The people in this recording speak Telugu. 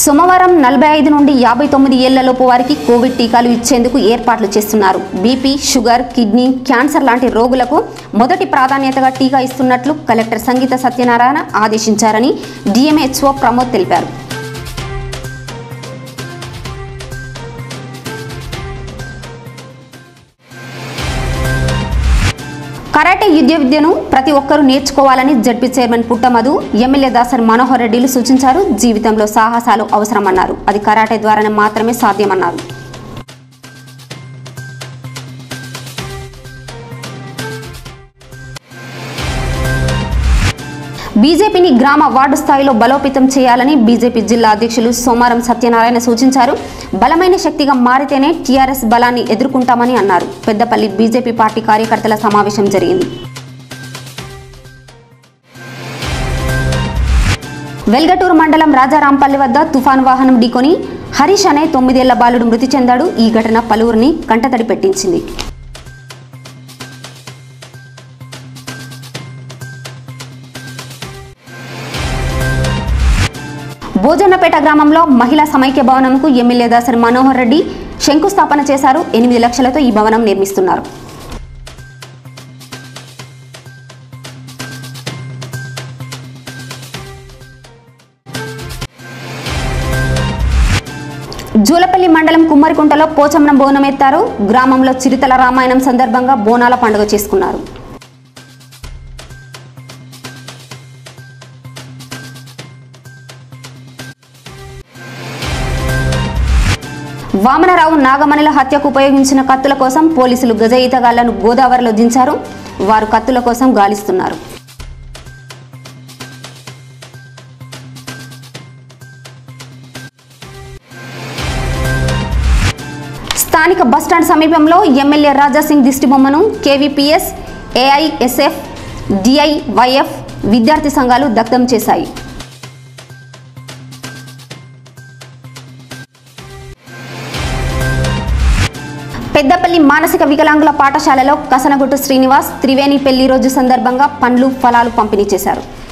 సోమవారం నలభై ఐదు నుండి యాభై తొమ్మిది ఏళ్లలోపు వారికి కోవిడ్ టీకాలు ఇచ్చేందుకు ఏర్పాట్లు చేస్తున్నారు బీపీ షుగర్ కిడ్నీ క్యాన్సర్ లాంటి రోగులకు మొదటి ప్రాధాన్యతగా టీకా ఇస్తున్నట్లు కలెక్టర్ సంగీత సత్యనారాయణ ఆదేశించారని డిఎంహెచ్ఓ ప్రమోద్ తెలిపారు కరాటే యుద్ధ విద్యను ప్రతి ఒక్కరూ నేర్చుకోవాలని ZP chairman Putta Madhu MLA Dasari Manohar రెడ్డిలు సూచించారు జీవితంలో సాహసాలు అవసరమన్నారు అది కరాటే ద్వారానే మాత్రమే సాధ్యమన్నారు బీజేపీని గ్రామ వార్డు స్థాయిలో బలోపేతం చేయాలని బీజేపీ జిల్లా అధ్యక్షులు సోమారం సత్యనారాయణ సూచించారు బలమైన శక్తిగా మారితేనే టీఆర్ఎస్ బలాన్ని ఎదుర్కొంటామని అన్నారు పెద్దపల్లి బీజేపీ పార్టీ కార్యకర్తల సమావేశం జరిగింది వెల్గటూరు మండలం రాజారాంపల్లి వద్ద తుఫాన్ వాహనం ఢీకొని హరీష్ అనే తొమ్మిదేళ్ల బాలుడు మృతి చెందాడు ఈ ఘటన పలువురిని కంటతడి పెట్టించింది భోజన్నపేట గ్రామంలో మహిళా సమైక్య భవనంకు ఎమ్మెల్యే దాసరి మనోహర్ రెడ్డి శంకుస్థాపన చేశారు ఎనిమిది లక్షలతో ఈ భవనం నిర్మిస్తున్నారు జూలపల్లి మండలం కుమ్మరికుంటలో పోచమ్మ బోనం ఎత్తారు గ్రామంలో చిరుతల రామాయణం సందర్భంగా బోనాల పండుగ చేసుకున్నారు వామనరావు నాగమణిల హత్యకు ఉపయోగించిన కత్తుల కోసం పోలీసులు గజ ఈతగాళ్లను గోదావరిలో దించారు వారు కత్తుల కోసం గాలిస్తున్నారు స్థానిక బస్టాండ్ సమీపంలో ఎమ్మెల్యే రాజాసింగ్ దిష్టిబొమ్మను కేవీపీఎస్ ఏఐఎస్ఎఫ్ డిఐవైఎఫ్ విద్యార్థి సంఘాలు దగ్ధం చేశాయి పెద్దపల్లి మానసిక వికలాంగుల పాఠశాలలో కసనగుట్టు శ్రీనివాస్ త్రివేణి పెళ్లి రోజు సందర్భంగా పండ్లు ఫలాలు పంపిణీ చేశారు